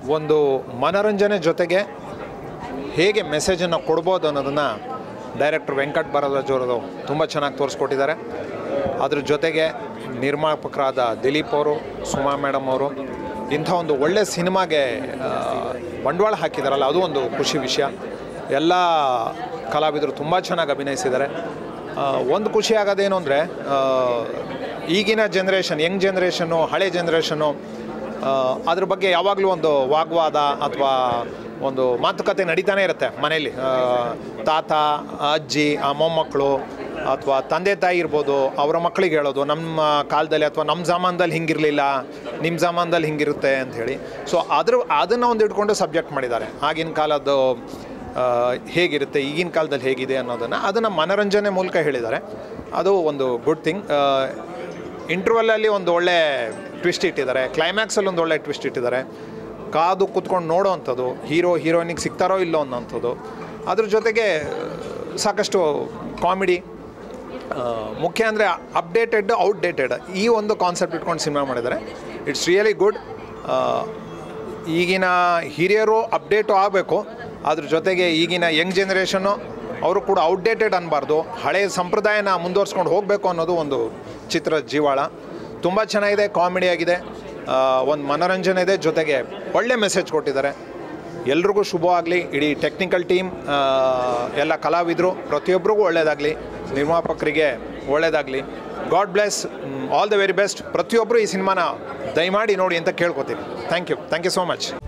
ಒಂದು ಮನೋರಂಜನೆ ಜೊತೆಗೆ ಹೇಗೆ ಮೆಸೇಜನ್ನು ಕೊಡ್ಬೋದು ಅನ್ನೋದನ್ನು ಡೈರೆಕ್ಟರ್ ವೆಂಕಟ್ ಭರದ್ವಾಜ್ ಅವರು ತುಂಬ ಚೆನ್ನಾಗಿ ತೋರಿಸ್ಕೊಟ್ಟಿದ್ದಾರೆ ಅದ್ರ ಜೊತೆಗೆ ನಿರ್ಮಾಪಕರಾದ ದಿಲೀಪ್ ಅವರು ಸುಮಾ ಮೇಡಮ್ ಅವರು ಇಂಥ ಒಂದು ಒಳ್ಳೆ ಸಿನಿಮಾಗೆ ಆ, ಬಂಡವಾಳ ಹಾಕಿದಾರಲ್ಲ ಅದು ಒಂದು ಖುಷಿ ವಿಷಯ ಎಲ್ಲ ಕಲಾವಿದರು ತುಂಬ ಚೆನ್ನಾಗಿ ಅಭಿನಯಿಸಿದ್ದಾರೆ ಆ, ಒಂದು ಖುಷಿ ಆಗೋದೇನು ಅಂದರೆ ಈಗಿನ ಜನ್ರೇಷನ್ ಯಂಗ್ ಜನ್ರೇಷನ್ನು ಹಳೆ ಜನ್ರೇಷನ್ನು ಅದ್ರ ಬಗ್ಗೆ ಯಾವಾಗಲೂ ಒಂದು ವಾಗ್ವಾದ ಅಥವಾ ಒಂದು ಮಾತುಕತೆ ನಡೀತಾನೆ ಇರುತ್ತೆ ಮನೇಲಿ ಆ, ತಾತ ಅಜ್ಜಿ ಆ ಮೊಮ್ಮಕ್ಕಳು ಅಥವಾ ತಂದೆ ತಾಯಿ ಇರ್ಬೋದು ಅವರ ಮಕ್ಕಳಿಗೆ ಹೇಳೋದು ನಮ್ಮ ಕಾಲದಲ್ಲಿ ಅಥವಾ ನಮ್ಮ ಜಮಾನದಲ್ಲಿ ಹಿಂಗಿರಲಿಲ್ಲ ನಿಮ್ಮ ಜಮಾನದಲ್ಲಿ ಹಿಂಗಿರುತ್ತೆ ಅಂಥೇಳಿ ಸೊ ಅದ್ರ ಅದನ್ನು ಒಂದು ಇಟ್ಕೊಂಡು ಸಬ್ಜೆಕ್ಟ್ ಮಾಡಿದ್ದಾರೆ ಆಗಿನ ಕಾಲದ್ದು ಆ, ಹೇಗಿರುತ್ತೆ ಈಗಿನ ಕಾಲದಲ್ಲಿ ಹೇಗಿದೆ ಅನ್ನೋದನ್ನು ಅದನ್ನು ಮನೋರಂಜನೆ ಮೂಲಕ ಹೇಳಿದ್ದಾರೆ ಅದು ಒಂದು ಗುಡ್ ಥಿಂಗ್ ಇಂಟರ್ವಲ್ಲಲ್ಲಿ ಒಂದು ಒಳ್ಳೆ ಟ್ವಿಸ್ಟ್ ಇಟ್ಟಿದ್ದಾರೆ ಕ್ಲೈಮ್ಯಾಕ್ಸಲ್ಲಿ ಒಂದು ಒಳ್ಳೆ ಟ್ವಿಸ್ಟ್ ಇಟ್ಟಿದ್ದಾರೆ ಕಾದು ಕೂತ್ಕೊಂಡು ನೋಡೋ ಅಂಥದ್ದು ಹೀರೋ ಹೀರೋಯಿನಿಗೆ ಸಿಗ್ತಾರೋ ಇಲ್ಲೋ ಅನ್ನೋಂಥದ್ದು ಅದ್ರ ಜೊತೆಗೆ ಸಾಕಷ್ಟು ಕಾಮಿಡಿ ಮುಖ್ಯ ಅಂದರೆ ಅಪ್ಡೇಟೆಡ್ ಔಟ್ಡೇಟೆಡ್ ಈ ಒಂದು ಕಾನ್ಸೆಪ್ಟ್ ಇಟ್ಕೊಂಡು ಸಿನಿಮಾ ಮಾಡಿದ್ದಾರೆ ಇಟ್ಸ್ ರಿಯಲಿ ಗುಡ್ ಈಗಿನ ಹಿರಿಯರು ಅಪ್ಡೇಟು ಆಗಬೇಕು ಅದ್ರ ಜೊತೆಗೆ ಈಗಿನ ಯಂಗ್ ಜನ್ರೇಷನ್ನು ಅವರು ಕೂಡ ಔಟ್ಡೇಟೆಡ್ ಅನ್ನಬಾರ್ದು ಹಳೆಯ ಸಂಪ್ರದಾಯನ ಮುಂದುವರ್ಸ್ಕೊಂಡು ಹೋಗಬೇಕು ಅನ್ನೋದು ಒಂದು ಚಿತ್ರ ಜೀವಾಳ ತುಂಬ ಚೆನ್ನಾಗಿದೆ ಕಾಮಿಡಿ ಆಗಿದೆ ಒಂದು ಮನೋರಂಜನೆ ಇದೆ ಜೊತೆಗೆ ಒಳ್ಳೆ ಮೆಸೇಜ್ ಕೊಟ್ಟಿದ್ದಾರೆ ಎಲ್ರಿಗೂ ಶುಭವಾಗಲಿ ಇಡೀ ಟೆಕ್ನಿಕಲ್ ಟೀಮ್ ಎಲ್ಲ ಕಲಾವಿದರು ಪ್ರತಿಯೊಬ್ಬರಿಗೂ ಒಳ್ಳೆಯದಾಗಲಿ ನಿರ್ಮಾಪಕರಿಗೆ ಒಳ್ಳೆಯದಾಗಲಿ god bless all the very best ಪ್ರತಿಯೊಬ್ಬರು ಈ ಸಿನಿಮಾನ ದಯಮಾಡಿ ನೋಡಿ ಅಂತ ಕೇಳ್ಕೊತೀನಿ thank you thank you so much